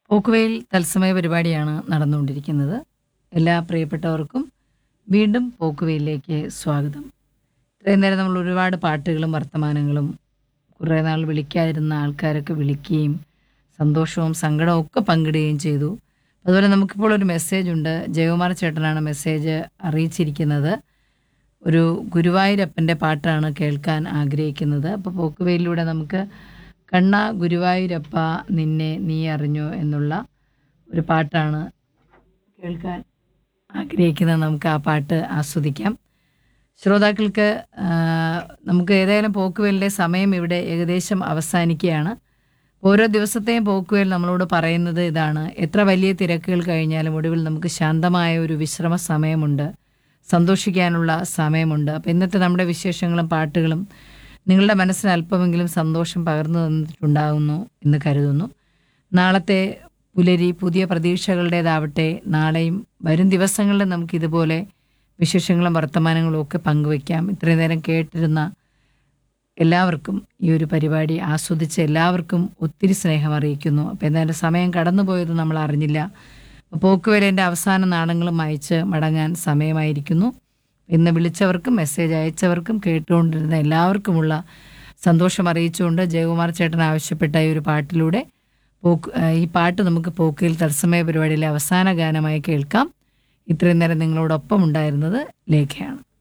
പോക്കുവെയിൽ തത്സമയ പരിപാടിയാണ് നടന്നുകൊണ്ടിരിക്കുന്നത് എല്ലാ പ്രിയപ്പെട്ടവർക്കും വീണ്ടും പോക്കുവെയിലേക്ക് സ്വാഗതം ഇത്രയും നേരം നമ്മൾ ഒരുപാട് പാട്ടുകളും വർത്തമാനങ്ങളും കുറേ നാൾ വിളിക്കാതിരുന്ന ആൾക്കാരൊക്കെ വിളിക്കുകയും സന്തോഷവും സങ്കടവും ഒക്കെ പങ്കിടുകയും ചെയ്തു അതുപോലെ നമുക്കിപ്പോൾ ഒരു മെസ്സേജ് ഉണ്ട് ജയകുമാർ ചേട്ടനാണ് മെസ്സേജ് അറിയിച്ചിരിക്കുന്നത് ഒരു ഗുരുവായൂരപ്പൻ്റെ പാട്ടാണ് കേൾക്കാൻ ആഗ്രഹിക്കുന്നത് അപ്പോൾ പോക്കുവെയിലൂടെ നമുക്ക് കണ്ണ ഗുരുവായൂരപ്പ നിന്നെ നീ അറിഞ്ഞോ എന്നുള്ള ഒരു പാട്ടാണ് കേൾക്കാൻ ആഗ്രഹിക്കുന്നത് നമുക്ക് ആ പാട്ട് ആസ്വദിക്കാം ശ്രോതാക്കൾക്ക് ആ, നമുക്ക് ഏതായാലും പോക്കുവെലിൻ്റെ സമയം ഇവിടെ ഏകദേശം അവസാനിക്കുകയാണ് ഓരോ ദിവസത്തെയും പോക്കുവെൽ നമ്മളോട് പറയുന്നത് ഇതാണ് എത്ര വലിയ തിരക്കുകൾ കഴിഞ്ഞാലും ഒടുവിൽ നമുക്ക് ശാന്തമായ ഒരു വിശ്രമ സമയമുണ്ട് സന്തോഷിക്കാനുള്ള സമയമുണ്ട് അപ്പോൾ ഇന്നത്തെ നമ്മുടെ വിശേഷങ്ങളും പാട്ടുകളും നിങ്ങളുടെ മനസ്സിന് അല്പമെങ്കിലും സന്തോഷം പകർന്നു തന്നിട്ടുണ്ടാകുന്നു എന്ന് കരുതുന്നു നാളത്തെ പുലരി പുതിയ പ്രതീക്ഷകളുടേതാവട്ടെ നാളെയും വരും ദിവസങ്ങളിൽ നമുക്ക് ഇതുപോലെ വിശേഷങ്ങളും വർത്തമാനങ്ങളും ഒക്കെ പങ്കുവയ്ക്കാം ഇത്രയും നേരം കേട്ടിരുന്ന എല്ലാവർക്കും ഈ ഒരു പരിപാടി ആസ്വദിച്ച എല്ലാവർക്കും ഒത്തിരി സ്നേഹം അറിയിക്കുന്നു അപ്പോൾ എന്തായാലും സമയം കടന്നുപോയത് നമ്മൾ അറിഞ്ഞില്ല അപ്പോൾ പോക്കുവരേൻ്റെ അവസാന നാടങ്ങളും അയച്ച് മടങ്ങാൻ സമയമായിരിക്കുന്നു ഇന്ന് വിളിച്ചവർക്കും മെസ്സേജ് അയച്ചവർക്കും കേട്ടുകൊണ്ടിരുന്ന എല്ലാവർക്കുമുള്ള സന്തോഷം അറിയിച്ചുകൊണ്ട് ജയകുമാർ ചേട്ടൻ ആവശ്യപ്പെട്ട ഈ ഒരു പാട്ടിലൂടെ പോക്ക് ഈ പാട്ട് നമുക്ക് പോക്കയിൽ തത്സമയ പരിപാടിയിലെ അവസാന ഗാനമായി കേൾക്കാം ഇത്രയും നേരം നിങ്ങളോടൊപ്പം ഉണ്ടായിരുന്നത് ലേഖയാണ്